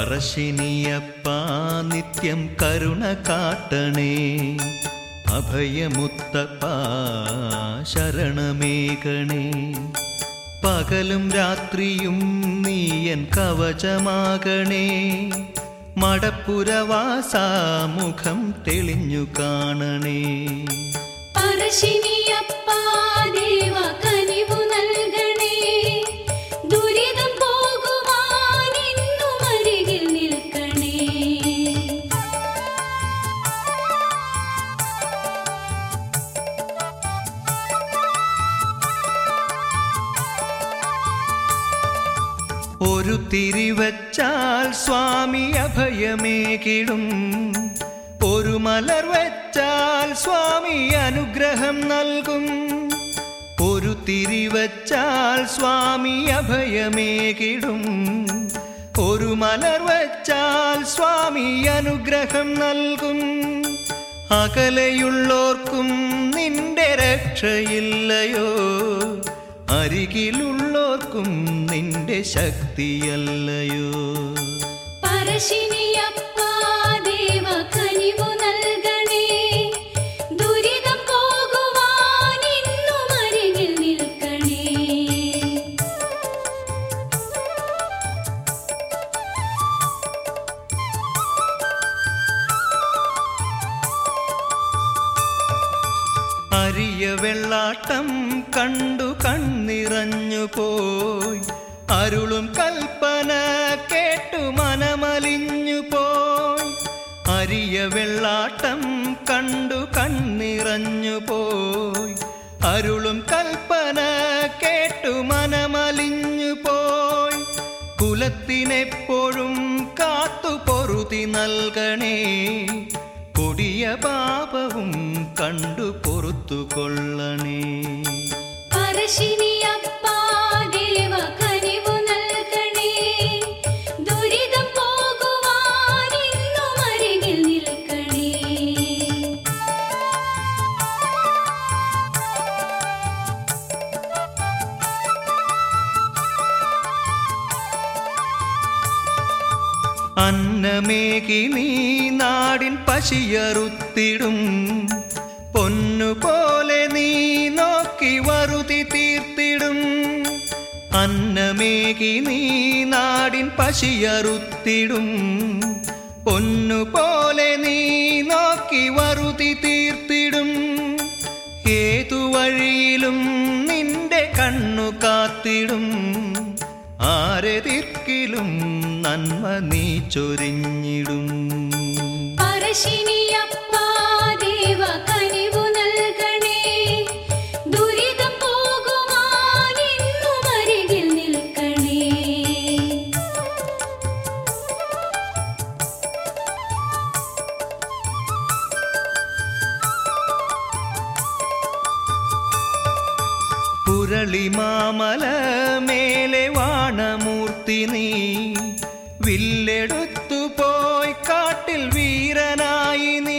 പറശ്ശിനിയപ്പാ നിത്യം കരുണ കാട്ടണേ അഭയമുത്തപ്പാ ശരണമേകണേ പകലും രാത്രിയും നീയൻ കവചമാകണേ മടപ്പുരവാസാമുഖം തെളിഞ്ഞു കാണണേ പറശ്ശിനിയപ്പാ ദേവ കനിവു നൽകണേ ദുരിതം പോകുവാൻ ഇന്നും അരികിൽ നിൽക്കണേ ഒരു തിരിവച്ചാൽ സ്വാമി അഭയമേകിടും ഒരു മലർ വച്ചാൽ സ്വാമി അനുഗ്രഹം നൽകും ഒരു തിരിവച്ചാൽ സ്വാമി അഭയമേകിടും ഒരു മലർ വച്ചാൽ സ്വാമി അനുഗ്രഹം നൽകും അകലെയുള്ളോർക്കും നിന്റെ രക്ഷയില്ലയോ അരികിലുള്ളോർക്കും നിന്റെ ശക്തിയല്ലയോ പറശ്ശിനിയപ്പാ ദേവ കനിവു നൽകണേ ദുരിതം പോകുവാൻ ഇന്നും അരികിൽ നിൽക്കണേ അരിയ വെള്ളാട്ടം കണ്ടു കണ്ണിറഞ്ഞു പോയി അരുളും കൽപ്പന കേട്ടു മനമലിഞ്ഞു പോയി അരിയ വെള്ളാട്ടം കണ്ടു കണ്ണിറഞ്ഞു പോയി അരുളും കൽപ്പന കേട്ടു മനമലിഞ്ഞു പോയി കുലത്തിനെപ്പോഴും കാത്തു പൊറുതി നൽകണേ കൊടിയ പാപവും കണ്ടു പൊറത്തു കൊള്ളണേ പറശ്ശിനിയപ്പാ ദേവ കനിവു നൽകണേ ദുരിതം പോകുവാൻ ഇന്നും അരികിൽ നിൽക്കണേ അന്നമേകി നീ നാടിൻ പശിയറുത്തിടും പൊന്നുപോലെ നീ നോക്കി വറുതി തീർത്തിടും അന്നമേകി നീ നാടിൻ പശിയറുത്തിടും പൊന്നുപോലെ നീ നോക്കി വറുതി തീർത്തിടും ഏതു വഴിയിലും നിന്റെ കണ്ണു കാത്തിടും ആരെതിർക്കിലും നന്മ നീ ചൊരിഞ്ഞിടും പറശ്ശിനിയപ്പാ ദേവ കനിവു നൽകണേ ദുരിതം പോകുവാൻ ഇന്നും അരികിൽ നിൽക്കണേ പുരളിമാമല മേലെ വാണമൂർത്തി നീ വില്ലെടുത്തു പോയി കാട്ടിൽ വീരനായി നീ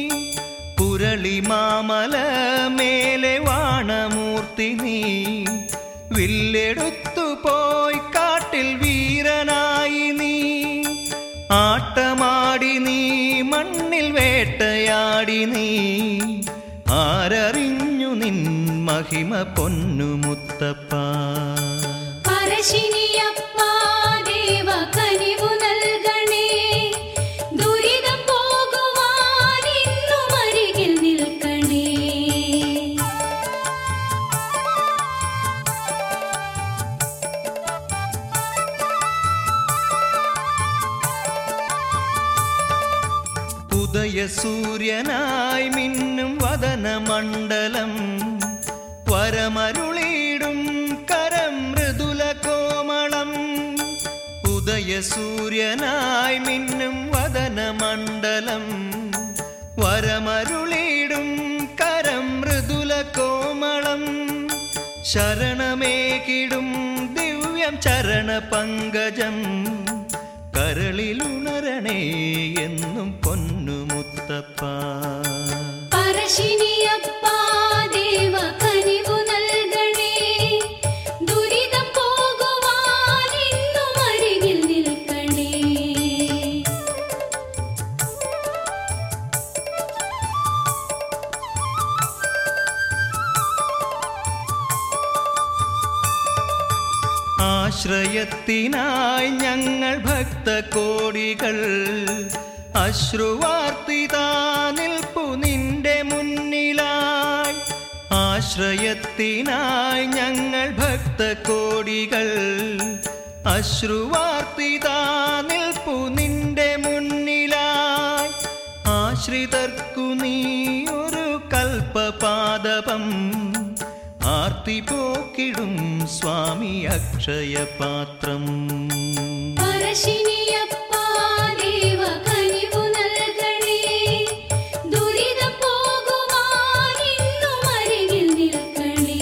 പുരളിമാമല മേലെ വാണമൂർത്തി നീ വില്ലെടുത്തു പോയി കാട്ടിൽ വീരനായി നീ ആട്ടമാടി നീ മണ്ണിൽ വേട്ടയാടി നീ ആരറിഞ്ഞു നിൻ മഹിമ പൊന്നുമുത്തപ്പ പറശ്ശിനിയപ്പാ ദേവ കനിവു നൽകണേ ദുരിതം പോകുവാൻ ഇന്നും അരികിൽ നിൽക്കണേ ഉദയസൂര്യനായി മിന്നും വദനമണ്ഡലം വരമരുളിയിടും കരം മൃദുല കോമളം ഉദയസൂര്യനായി മിന്നും വദനമണ്ഡലം വരമരുളിയിടും കരം മൃദുല കോമളം ശരണമേകിടും ദിവ്യം ചരണ പങ്കജം കരളിലുണരണേ എന്നും പൊന്നുമുത്തപ്പ പറശ്ശിനിയപ്പാ ദേവ കനിവു നൽകണേ ദുരിതം പോകുവാൻ ഇന്നും അരികിൽ നിൽക്കണേ ആശ്രയത്തിനായി ഞങ്ങൾ ഭക്തകോടികൾ അശ്രുവാർത്തിതാ നിൽപ്പു നിന്റെ മുന്നിലായി ആശ്രയത്തിനായി ഞങ്ങൾ ഭക്തകോടികൾ അശ്രുവാർത്തിതാ നിൽപ്പു നിന്റെ മുന്നിലായി ആശ്രിതർക്കു നീ ഒരു കൽപ്പപാദപം ആർത്തി പോക്കിടും സ്വാമി അക്ഷയപാത്രം പറശ്ശിനിയപ്പാ ദേവ കനിവു നൽകണേ ദുരിതം പോകുവാൻ ഇന്നും അരികിൽ നിൽക്കണേ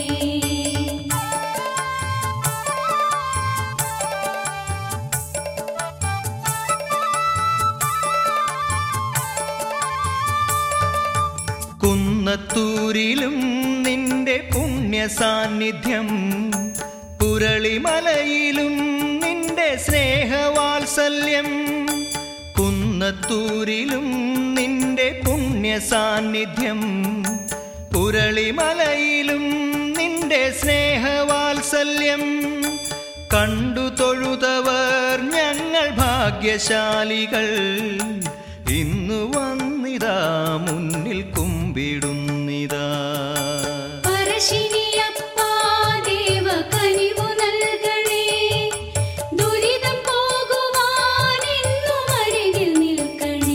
കുന്നത്തൂരിലും നിന്റെ പുണ്യ സാന്നിധ്യം പുരളിമലയിലും നിന്റെ സ്നേഹവാത്സല്യം കുന്നത്തൂരിലും നിന്റെ പുണ്യ സാന്നിധ്യം പുരളിമലയിലും നിന്റെ സ്നേഹവാത്സല്യം കണ്ടു തൊഴുതവർ ഞങ്ങൾ ഭാഗ്യശാലികൾ ഇന്നു വന്നിതാ മുന്നിൽ കുമ്പിടുന്നിതാ പറശ്ശിനിയപ്പാ ദേവ കനിവു നൽകണേ ദുരിതം പോകുവാൻ ഇന്നും അരികിൽ നിൽക്കണേ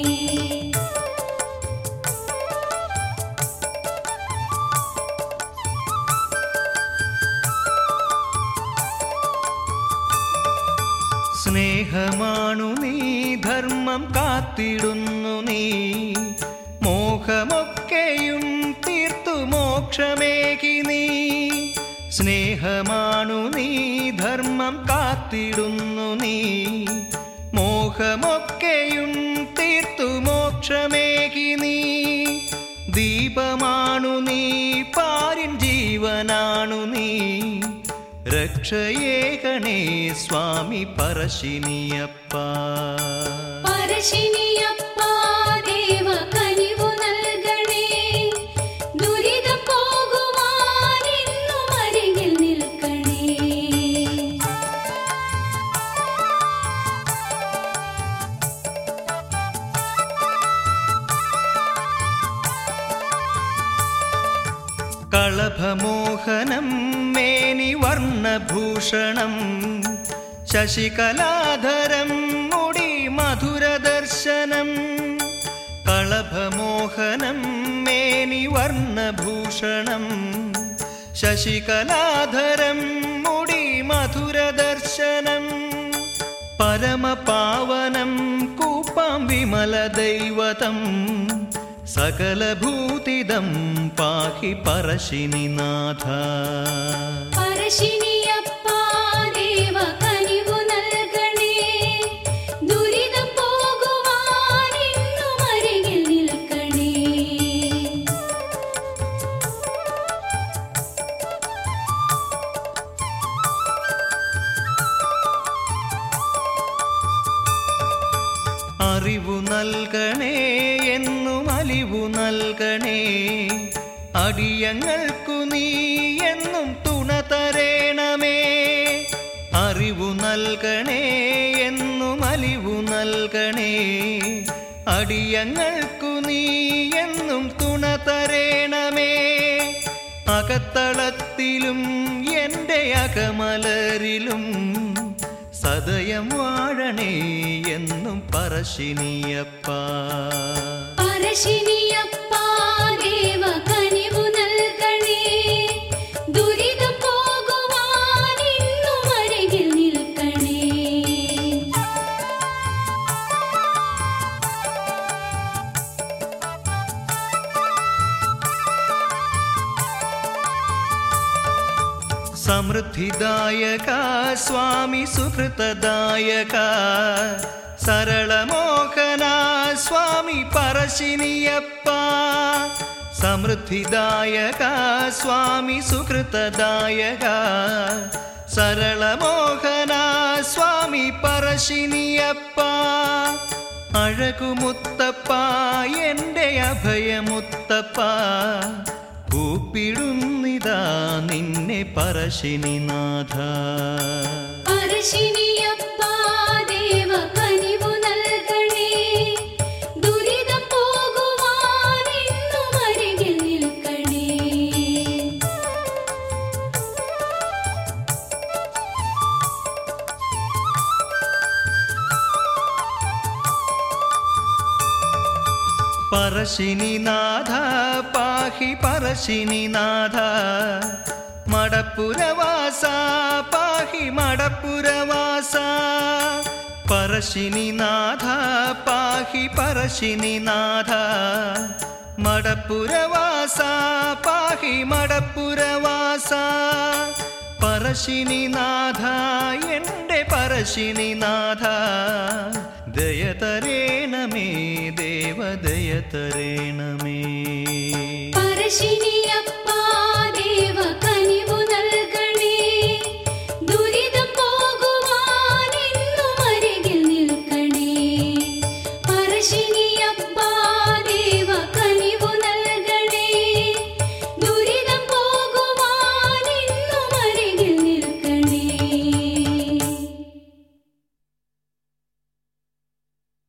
സ്നേഹമാണു നീ ധർമ്മം കാത്തിടുന്നു നീ മോഹമൊക്കെയും തീർത്തു മോക്ഷമേകി നീ സ്നേഹമാണു നീ ധർമ്മം കാത്തിടുന്നു നീ മോഹമൊക്കെയും തീർത്തു മോക്ഷമേകി നീ ദീപമാണു നീ പാരിൻ ജീവനാണു നീ രക്ഷയേകണേ സ്വാമി പറശ്ശിനിയപ്പ പറശ്ശിനിയപ്പാ ദേവ കനിവു നൽകണേ ദുരിതം പോകുവാൻ ഇന്നും അരികിൽ നിൽക്കണേ കളഭമോഹനം മേനി വർണ്ണഭൂഷണം ശശികലാധരം മുടി മധുരദർശനം കളഭമോഹനം മേനി വർണ്ണഭൂഷണം ശശികലാധരം മുടി മധുരദർശനം പരമപാവനം കൂപ്പാം വിമല ദൈവതം സകലഭൂതിദം പാഹി പറശിനിനാഥ പറശ്ശിനിയപ്പാ ദേവ കനിവു നൽകണേ ദുരിതം പോകുവാൻ ഇന്നും അരികിൽ നിൽക്കണേ അറിവു നൽകണേ എന്നും അലിവു നൽകണേ അടിയങ്ങൾക്കു നീ എന്നും തുണ തരേണമേ അറിവു നൽകണേ എന്നും അലിവു നൽകണേ അടിയങ്ങൾക്കു നീ എന്നും തുണ തരേണമേ അകത്തളത്തിലും എൻ്റെ അകമലരിലും സദയം വാഴണേ എന്നും പറശ്ശിനിയപ്പ പറശ്ശിനിയപ്പാ ദേവ കനിവു നൽകണേ ദുരിതം പോകുവാൻ ഇന്നും അരികിൽ നിൽക്കണേ സമൃദ്ധിദായക സ്വാമി സുഹൃതദായക സരളമോഹന സ്വാമി പറശിനിയപ്പ സമൃദ്ധിദായക സ്വാമി സുഹൃതദായക സരളമോഹന സ്വാമി പറശിനിയപ്പ അഴകുമുത്തപ്പ എൻ്റെ അഭയമുത്തപ്പ കൂപ്പിടുന്നിതാ നിന്നെ പറശ്ശിനിനാഥ പറശ്ശിനിയപ്പാ ദേവ കനിവു നൽകണേ ദുരിതം പോകുവാൻ എന്നും അരികിൽ നിൽക്കണേ പറശ്ശിനിനാഥ പാഹി പറശ്ശിനിനാഥ മടപ്പുരവാസ പാഹി മടപ്പുരവാസ പറശ്ശിനിനാഥ പാഹി പറശ്ശിനിനാഥ മടപ്പുരവാസ പാഹി മടപ്പുരവാസ പറശ്ശിനിനാഥ എൻ്റെ പറശ്ശിനിനാഥ ദയതരേണമേ ദേവദയതരേണമേ പറശ്ശിനിയപ്പാ ദേവ കനിവു